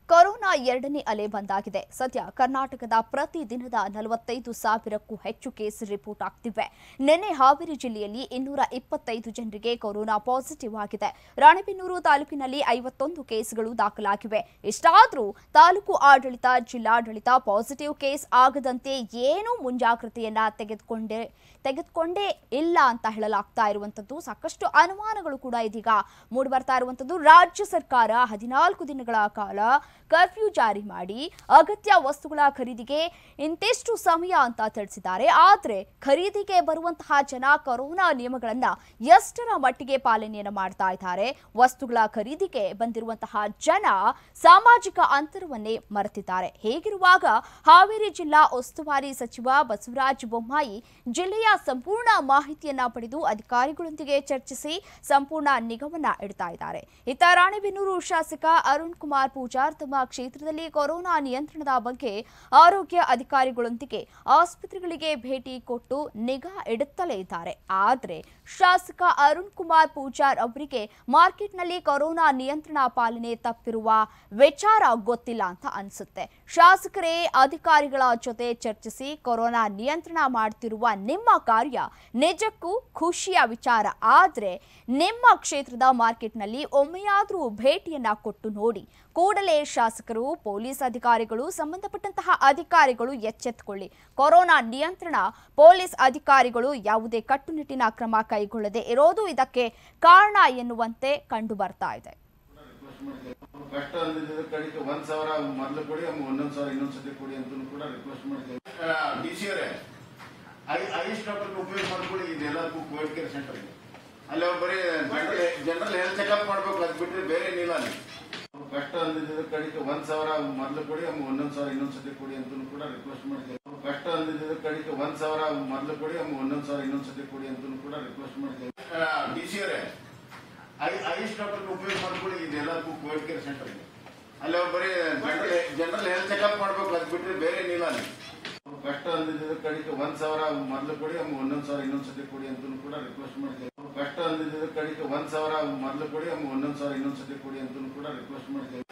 corona ಎರಡನೇ ಅಲೆ ಬಂದಾಗಿದೆ ಸದ್ಯ ಕರ್ನಾಟಕದ ಪ್ರತಿ ದಿನದ ನಲವತ್ತೈದು ಸಾವಿರಕ್ಕೂ ಹೆಚ್ಚು ಕೇಸ್ ರಿಪೋರ್ಟ್ ಆಗ್ತಿವೆ ನಿನ್ನೆ ಹಾವೇರಿ ಜಿಲ್ಲೆಯಲ್ಲಿ ಇನ್ನೂರ ಇಪ್ಪತ್ತೈದು ಜನರಿಗೆ ಕೊರೋನಾ ಪಾಸಿಟಿವ್ ಆಗಿದೆ ರಾಣೆಬೆನ್ನೂರು ತಾಲೂಕಿನಲ್ಲಿ ಐವತ್ತೊಂದು ಕೇಸ್ಗಳು ದಾಖಲಾಗಿವೆ ಇಷ್ಟಾದರೂ ತಾಲೂಕು ಆಡಳಿತ ಜಿಲ್ಲಾಡಳಿತ ಪಾಸಿಟಿವ್ ಕೇಸ್ ಆಗದಂತೆ ಏನೂ ಮುಂಜಾಗ್ರತೆಯನ್ನ ತೆಗೆದುಕೊಂಡೇ ತೆಗೆದುಕೊಂಡೇ ಇಲ್ಲ ಅಂತ ಹೇಳಲಾಗ್ತಾ ಇರುವಂತದ್ದು ಸಾಕಷ್ಟು ಅನುಮಾನಗಳು ಕೂಡ ಇದೀಗ ಮೂಡಿಬರ್ತಾ ಇರುವಂತದ್ದು ರಾಜ್ಯ ಸರ್ಕಾರ ಹದಿನಾಲ್ಕು ದಿನಗಳ ಕಾಲ ಕರ್ಫ್ಯೂ ಜಾರಿ ಮಾಡಿ ಅಗತ್ಯ ವಸ್ತುಗಳ ಖರೀದಿಗೆ ಇಂತಿಷ್ಟು ಸಮಯ ಅಂತ ತಿಳಿಸಿದ್ದಾರೆ ಆದರೆ ಖರೀದಿಗೆ ಬರುವಂತಹ ಜನ ಕೊರೋನಾ ನಿಯಮಗಳನ್ನ ಎಷ್ಟರ ಮಟ್ಟಿಗೆ ಪಾಲನೆಯನ್ನು ಮಾಡ್ತಾ ಇದ್ದಾರೆ ವಸ್ತುಗಳ ಖರೀದಿಗೆ ಬಂದಿರುವಂತಹ ಜನ ಸಾಮಾಜಿಕ ಅಂತರವನ್ನೇ ಮರೆತಿದ್ದಾರೆ ಹೇಗಿರುವಾಗ ಹಾವೇರಿ ಜಿಲ್ಲಾ ಉಸ್ತುವಾರಿ ಸಚಿವ ಬಸವರಾಜ ಬೊಮ್ಮಾಯಿ ಜಿಲ್ಲೆಯ ಸಂಪೂರ್ಣ ಮಾಹಿತಿಯನ್ನ ಪಡೆದು ಅಧಿಕಾರಿಗಳೊಂದಿಗೆ ಚರ್ಚಿಸಿ ಸಂಪೂರ್ಣ ನಿಗಮನ ಇಡ್ತಾ ಇದ್ದಾರೆ ಇತ್ತ ರಾಣೆಬೆನ್ನೂರು ಶಾಸಕ ಅರುಣ್ ಕುಮಾರ್ ಪೂಜಾರ್ ತಮ್ಮ ಕ್ಷೇತ್ರದಲ್ಲಿ ಕೊರೋನಾ ನಿಯಂತ್ರಣದ ಬಗ್ಗೆ ಆರೋಗ್ಯ ಅಧಿಕಾರಿಗಳೊಂದಿಗೆ ಆಸ್ಪತ್ರೆಗಳಿಗೆ ಭೇಟಿ ಕೊಟ್ಟು ನಿಗಾ ಇಡುತ್ತಲೇ ಇದ್ದಾರೆ ಆದರೆ ಶಾಸಕ ಅರುಣ್ ಕುಮಾರ್ ಪೂಜಾರ್ ಅವರಿಗೆ ಮಾರ್ಕೆಟ್ನಲ್ಲಿ ಕೊರೋನಾ ನಿಯಂತ್ರಣ ಪಾಲನೆ ತಪ್ಪಿರುವ ವಿಚಾರ ಗೊತ್ತಿಲ್ಲ ಅಂತ ಅನ್ಸುತ್ತೆ ಶಾಸಕರೇ ಅಧಿಕಾರಿಗಳ ಜೊತೆ ಚರ್ಚಿಸಿ ಕೊರೋನಾ ನಿಯಂತ್ರಣ ಮಾಡ್ತಿರುವ ನಿಮ್ಮ ಕಾರ್ಯ ನಿಜಕ್ಕೂ ಖುಷಿಯ ವಿಚಾರ ಆದ್ರೆ ನಿಮ್ಮ ಕ್ಷೇತ್ರದ ಮಾರ್ಕೆಟ್ನಲ್ಲಿ ಒಮ್ಮೆಯಾದ್ರೂ ಭೇಟಿಯನ್ನ ಕೊಟ್ಟು ನೋಡಿ ಕೂಡಲೇ ಶಾಸಕರು ಪೊಲೀಸ್ ಅಧಿಕಾರಿಗಳು ಸಂಬಂಧಪಟ್ಟಂತಹ ಅಧಿಕಾರಿಗಳು ಎಚ್ಚೆತ್ತುಕೊಳ್ಳಿ ಕೊರೋನಾ ನಿಯಂತ್ರಣ ಪೊಲೀಸ್ ಅಧಿಕಾರಿಗಳು ಯಾವುದೇ ಕಟ್ಟುನಿಟ್ಟಿನ ಕ್ರಮ ಕೈಗೊಳ್ಳದೆ ಇರೋದು ಇದಕ್ಕೆ ಕಾರಣ ಎನ್ನುವಂತೆ ಕಂಡು ಬರ್ತಾ ಇದೆ ಕಷ್ಟ ಅಂದಿದ್ರೆ ಕಡೆಗೆ ಒಂದ್ ಸಾವಿರ ಮೊದಲು ಕೊಡಿ ಆಮೇಲೆ ಒಂದೊಂದ್ ಸಾವಿರ ಇನ್ನೊಂದ್ ಸತಿ ಕೊಡಿ ಅಂತ ಕೂಡ ರಿಕ್ವೆಸ್ಟ್ ಮಾಡ್ತೇವೆ ಡಿ ಸಿ ಅವರೇ ಐ ಐಸ್ ಡಾಕ್ಟರ್ ಉಪಯೋಗ ಮಾಡ್ಕೊಳ್ಳಿ ಇದೆಲ್ಲದಕ್ಕೂ ಕೋವಿಡ್ ಕೇರ್ ಸೆಂಟರ್ ಅಲ್ಲಿ ಅವ್ರು ಬರೀ ಜನರಲ್ ಜನರಲ್ ಹೆಲ್ತ್ ಚೆಕಪ್ ಮಾಡ್ಬೇಕು ಅದ್ ಬಿಟ್ರೆ ಬೇರೆ ಏನಿಲ್ಲ ಅಲ್ಲಿ ಕಷ್ಟ ಅಂದಿದ್ರೆ ಕಡೆಗೆ ಒಂದ್ ಸಾವಿರ ಮೊದಲು ಕೊಡಿ ಆಮೇಲೆ ಒಂದೊಂದ್ ಸಾವಿರ ಇನ್ನೊಂದ್ ಸತಿ ಕೊಡಿ ಅಂತ ಕೂಡ ರಿಕ್ವೆಸ್ಟ್ ಮಾಡ್ತೇವೆ ಕಷ್ಟ ಅಂದಿದ್ರೆ ಕಡೆಗೆ ಒಂದ್ ಸಾವಿರ ಮೊದಲು ಕೊಡಿ ಆಮೇಲೆ ಒಂದೊಂದ್ ಸಾವಿರ ಇನ್ನೊಂದ್ ಸತಿ ಕೊಡಿ ಅಂತ ಕೂಡ ರಿಕ್ವೆಸ್ಟ್ ಮಾಡ್ತೇವೆ ಡಿ ಸಿ ಅವರೇ ಐ ಐಸ್ ಡಾಕ್ಟರ್ ಉಪಯೋಗ ಮಾಡ್ಕೊಳ್ಳಿ ಇದೆಲ್ಲದಕ್ಕೂ ಕೋವಿಡ್ ಕೇರ್ ಸೆಂಟರ್ ಅಲ್ಲಿ ಅವ್ರು ಬರೀ ಜನರಲ್ ಜನರಲ್ ಹೆಲ್ತ್ ಚೆಕಪ್ ಮಾಡ್ಬೇಕು ಅದ್ ಬಿಟ್ರೆ ಬೇರೆ ಏನಿಲ್ಲ ಅಲ್ಲಿ ಕಷ್ಟ ಅಂದಿದ್ರೆ ಕಡೆಗೆ ಒಂದ್ ಸಾವಿರ ಮೊದಲು ಕೊಡಿ ಆಮೇಲೆ ಒಂದೊಂದ್ ಸಾವಿರ ಇನ್ನೊಂದ್ ಸತಿ ಕೊಡಿ ಅಂತ ಕೂಡ ರಿಕ್ವೆಸ್ಟ್ ಮಾಡ್ತೇವೆ ಕಷ್ಟ ಅಂದಿದ್ರೆ ಕಡೆಗೆ ಒಂದ್ ಸಾವಿರ ಮೊದಲು ಕೊಡಿ ಆಮೇಲೆ ಒಂದೊಂದ್ ಸಾವಿರ ಇನ್ನೊಂದ್ ಸತಿ ಕೊಡಿ ಅಂತ ಕೂಡ ರಿಕ್ವೆಸ್ಟ್ ಮಾಡ್ತೇವೆ